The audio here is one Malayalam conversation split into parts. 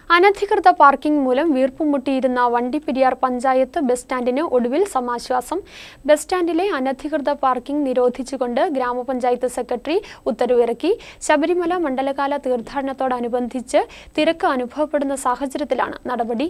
അനധികൃത പാർക്കിംഗ് മൂലം വീർപ്പുമുട്ടിയിരുന്ന വണ്ടിപ്പെരിയാർ പഞ്ചായത്ത് ബസ് സ്റ്റാൻഡിന് ഒടുവിൽ സമാശ്വാസം ബസ് സ്റ്റാൻഡിലെ അനധികൃത പാർക്കിംഗ് നിരോധിച്ചുകൊണ്ട് ഗ്രാമപഞ്ചായത്ത് സെക്രട്ടറി ഉത്തരവിറക്കി ശബരിമല മണ്ഡലകാല തീർത്ഥാടനത്തോടനുബന്ധിച്ച് തിരക്ക് അനുഭവപ്പെടുന്ന സാഹചര്യത്തിലാണ് നടപടി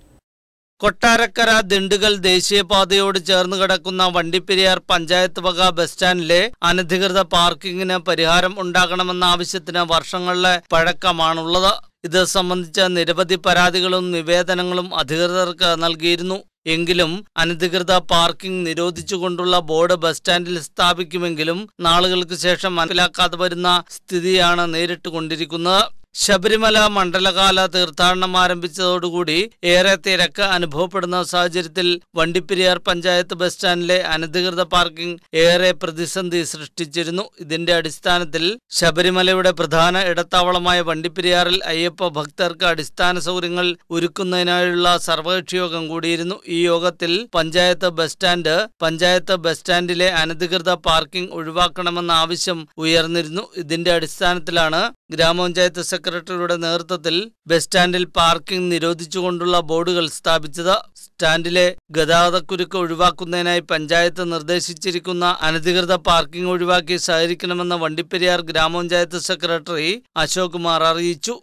കൊട്ടാരക്കര ദിണ്ടുകൽ ദേശീയപാതയോട് ചേർന്ന് കിടക്കുന്ന വണ്ടിപ്പെരിയാർ പഞ്ചായത്ത് വക ബസ് സ്റ്റാൻഡിലെ അനധികൃത പാർക്കിങ്ങിന് പരിഹാരം ഉണ്ടാകണമെന്ന ആവശ്യത്തിന് വർഷങ്ങളിലെ പഴക്കമാണുള്ളത് ഇത് സംബന്ധിച്ച നിരവധി പരാതികളും നിവേദനങ്ങളും അധികൃതർക്ക് നൽകിയിരുന്നു എങ്കിലും അനധികൃത പാർക്കിംഗ് നിരോധിച്ചുകൊണ്ടുള്ള ബോർഡ് ബസ് സ്റ്റാൻഡിൽ സ്ഥാപിക്കുമെങ്കിലും നാളുകൾക്ക് ശേഷം മനസ്സിലാക്കാതെ വരുന്ന സ്ഥിതിയാണ് നേരിട്ടുകൊണ്ടിരിക്കുന്നത് ശബരിമല മണ്ഡലകാല തീർത്ഥാടനം ആരംഭിച്ചതോടുകൂടി ഏറെ തിരക്ക് അനുഭവപ്പെടുന്ന സാഹചര്യത്തിൽ വണ്ടിപ്പെരിയാർ പഞ്ചായത്ത് ബസ് സ്റ്റാൻഡിലെ അനധികൃത പാർക്കിംഗ് ഏറെ പ്രതിസന്ധി സൃഷ്ടിച്ചിരുന്നു ഇതിന്റെ അടിസ്ഥാനത്തിൽ ശബരിമലയുടെ പ്രധാന ഇടത്താവളമായ വണ്ടിപ്പെരിയാറിൽ അയ്യപ്പ ഭക്തർക്ക് അടിസ്ഥാന സൗകര്യങ്ങൾ ഒരുക്കുന്നതിനായുള്ള സർവകക്ഷി യോഗം കൂടിയിരുന്നു ഈ യോഗത്തിൽ panchayat bus stand panchayat bus സ്റ്റാൻഡിലെ അനധികൃത പാർക്കിംഗ് ഒഴിവാക്കണമെന്ന ആവശ്യം ഉയർന്നിരുന്നു ഇതിന്റെ അടിസ്ഥാനത്തിലാണ് ഗ്രാമപഞ്ചായത്ത് സെക്രട്ടറിയുടെ നേതൃത്വത്തിൽ ബസ് സ്റ്റാൻഡിൽ പാർക്കിംഗ് നിരോധിച്ചുകൊണ്ടുള്ള ബോർഡുകൾ സ്ഥാപിച്ചത് സ്റ്റാൻഡിലെ ഗതാഗതക്കുരുക്ക് ഒഴിവാക്കുന്നതിനായി പഞ്ചായത്ത് നിർദ്ദേശിച്ചിരിക്കുന്ന അനധികൃത പാർക്കിംഗ് ഒഴിവാക്കി സഹകരിക്കണമെന്ന് വണ്ടിപ്പെരിയാർ ഗ്രാമപഞ്ചായത്ത് സെക്രട്ടറി അശോക് കുമാർ അറിയിച്ചു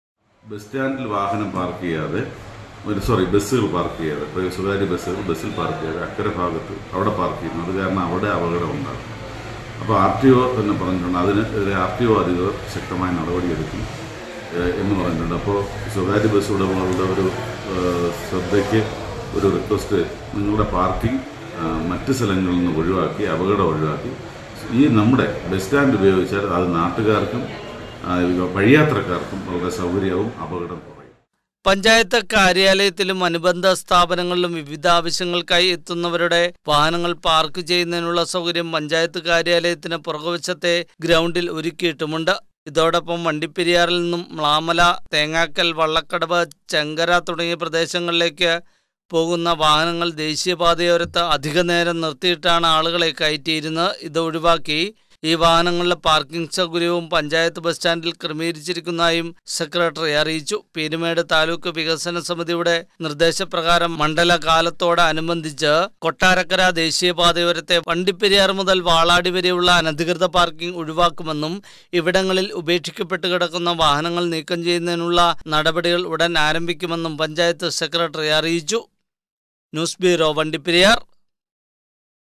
ബസ് സ്റ്റാൻഡിൽ വാഹനം പാർക്ക് ചെയ്യാതെ ഒരു സോറി ബസ്സുകൾ പാർക്ക് ചെയ്യാതെ പ്രൈ- സ്വകാര്യ ബസ്സുകൾ ബസ്സിൽ പാർക്ക് ചെയ്യാതെ അക്കരെ ഭാഗത്ത് അവിടെ പാർക്ക് ചെയ്യുന്നു അത് കാരണം അവിടെ അപകടം ഉണ്ടാകും അപ്പോൾ ആർ ടി ഒ തന്നെ പറഞ്ഞിട്ടുണ്ട് അതിനെതിരെ ആർ ടി ഒ അധികൃതർ ശക്തമായ നടപടിയെടുക്കും ഏഹ് എന്ന് പറഞ്ഞിട്ടുണ്ട് അപ്പോൾ സ്വകാര്യ ബസ് ഉടമകളുടെ ഒരു ഏഹ് ശ്രദ്ധയ്ക്ക് ഒരു റിക്വസ്റ്റ് നിങ്ങളുടെ പാർക്കിംഗ് മറ്റ് സ്ഥലങ്ങളിൽ നിന്ന് ഒഴിവാക്കി അപകടം ഒഴിവാക്കി ഈ നമ്മുടെ ബസ് സ്റ്റാൻഡ് ഉപയോഗിച്ചാൽ അത് നാട്ടുകാർക്കും ആ, വഴിയാത്രക്കാർക്കും വളരെ സൗകര്യവും അപകടം കുറയും പഞ്ചായത്ത് കാര്യാലയത്തിലും അനുബന്ധ സ്ഥാപനങ്ങളിലും വിവിധ ആവശ്യങ്ങൾക്കായി എത്തുന്നവരുടെ വാഹനങ്ങൾ പാർക്ക് ചെയ്യുന്നതിനുള്ള സൗകര്യം പഞ്ചായത്ത് കാര്യാലയത്തിന് പുറകുവശത്തെ ഗ്രൗണ്ടിൽ ഒരുക്കിയിട്ടുമുണ്ട് ഇതോടൊപ്പം വണ്ടിപ്പെരിയാറിൽ നിന്നും മ്ലാമല തേങ്ങാക്കൽ വള്ളക്കടവ് ചെങ്കര തുടങ്ങിയ പ്രദേശങ്ങളിലേക്ക് പോകുന്ന വാഹനങ്ങൾ ദേശീയപാതയോരത്ത് അധിക നേരം നിർത്തിയിട്ടാണ് ആളുകളെ കയറ്റിയിരുന്നത് ഇത് ഒഴിവാക്കി ഈ വാഹനങ്ങളുടെ പാർക്കിംഗ് സൗകര്യവും പഞ്ചായത്ത് ബസ് സ്റ്റാൻഡിൽ ക്രമീകരിച്ചിരിക്കുന്നതായും സെക്രട്ടറി അറിയിച്ചു പീരുമേട് താലൂക്ക് വികസന സമിതിയുടെ നിർദ്ദേശപ്രകാരം മണ്ഡല കാലത്തോടനുബന്ധിച്ച് കൊട്ടാരക്കര ദേശീയപാതയോരത്തെ വണ്ടിപ്പെരിയാർ മുതൽ വാളാടി വരെയുള്ള അനധികൃത പാർക്കിംഗ് ഒഴിവാക്കുമെന്നും ഇവിടങ്ങളിൽ ഉപേക്ഷിക്കപ്പെട്ട് കിടക്കുന്ന വാഹനങ്ങൾ നീക്കം ചെയ്യുന്നതിനുള്ള നടപടികൾ ഉടൻ ആരംഭിക്കുമെന്നും പഞ്ചായത്ത് സെക്രട്ടറി അറിയിച്ചു ന്യൂസ് ബ്യൂറോ വണ്ടിപ്പെരിയാർ